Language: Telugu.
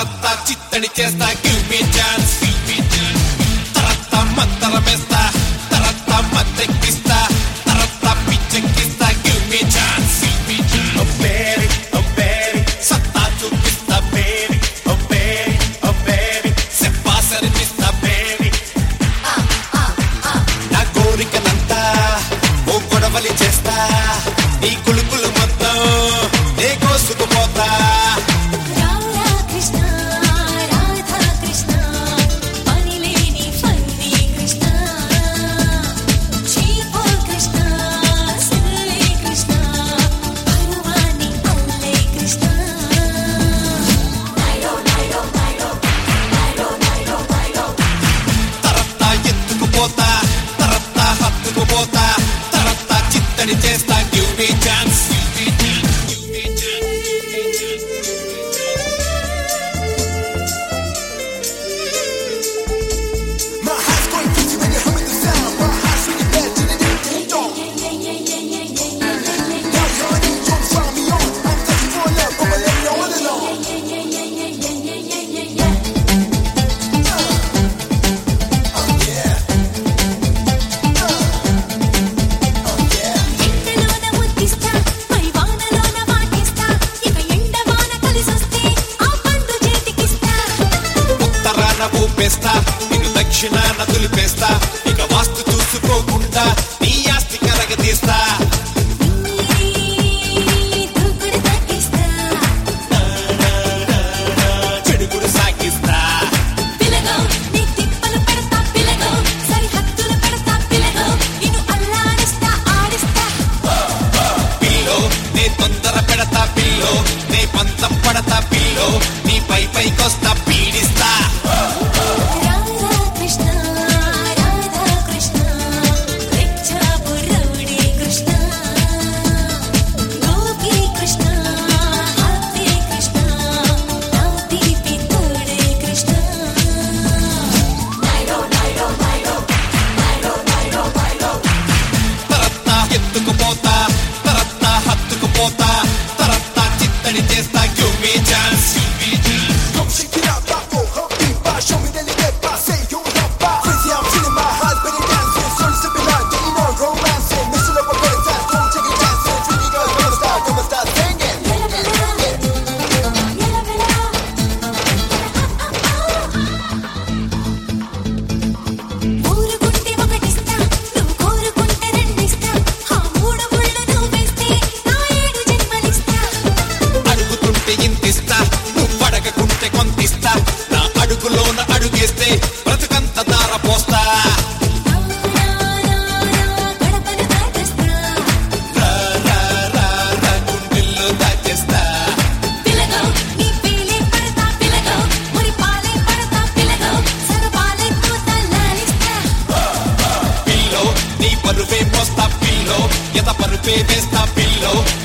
తరత్త చిత్తడి చేస్తా గివ్ మీ ఛాన్స్ తరత్త మంతరమేస్తా తరత్త మత్తెక్కిస్తా తరత్త పిచ్చెక్కిస్తా give me chance oh baby oh baby సత్తా చూపిస్తా baby oh baby oh baby సెప్పా సరిపిస్తా బేబీ నా కోరికనంతా ఓ గొడవలి చేస్తా నీ కులుకులు మొత్తం నే కోసుకుపోతా రాధా కృష్ణ రాధా కృష్ణ పనిలేని ఫన్నీ కృష్ణ చీపో కృష్ణ సిల్లే కృష్ణ పరువాని అల్లే కృష్ణ నైరో నైరో నైరో నైరో నైరో నైరో తరత్తా ఎత్తుకుపోతా తరత్తా హత్తుకుపోతా తరత్తా చిత్తడి చేస్తా give me chance My heart's going crazy when you're humming the sound. My heart's really bad to the ding dong. Now honey, don't try me on. I'm touching for love, I'ma let you all alone. Oh yeah. Oh yeah. ఎండలోన ముద్దిస్తా పై వానలోన వాటిస్తా ఇక ఎండ వాన కలిసొస్తే ఆ పండు చేతికిస్తా ఉత్తరాన ఊపేస్తా నిన్ను దక్షిణాన దులిపేస్తా ఇక వాస్తు చూసుకోకుండా నీ ఆస్తి కరగదీస్తా దూకుడు తగ్గిస్తా చెడుగుడు సాగిస్తా పిలగో నీ తిప్పలు పెడతా పిలగో సరిహద్దులు పెడతా పిలగో నిన్ను అల్లాడిస్తా ఆడిస్తా పిల్లో నే తొందర పెడతా పిల్లో నే పంతం పడతా పిల్లో నీ పై పైకొస్తా పీడిస్తా రాధా కృష్ణ రాధా కృష్ణ రెచ్చాపు రౌడీ కృష్ణ గోపి కృష్ణ హాపీ కృష్ణ నా తీపి తోడే కృష్ణ నైరో నైరో నైరో నైరో నైరో నైరో తరత్తా ఎత్తుకుపోతా తరత్తా హత్తుకుపోతా తరత్తా చిత్తడి చేస్తా give me chance Come check it out, Papo, Humpty, Ba, show me that you get by, say you love by. Crazy, I'm feeling my heart, better dancing, sun sipping on, then you know romancing, missing up a better time, come take a dancing, pretty girl, come start, come start singing. ఊరుకుంటే ఒకటిస్తా నువ్వు కోరుకుంటే రెండిస్తా ఆ మూడు ముళ్ళు నువ్వేస్తే నా ఏడు జన్మలిస్తా అడుగుతుంటే ఇంతిస్తా నువ్వు అడగకుంటే కొంతిస్తా నా అడుగులోన అడుగేస్తే బ్రతుకంత దార పోస్తా గడపను దాటేస్తా రా, రా, రా, రా, గుండెల్లో దాచేస్తా పిలగో నీ పీలే పడతా పిలగో మురి పాలే పడతా పిలగో సరపాలే పూత లాలిస్తా పిల్లో నీ పరువే మోస్తా పిల్లో ఎత పరుపే వేస్తా పిల్లో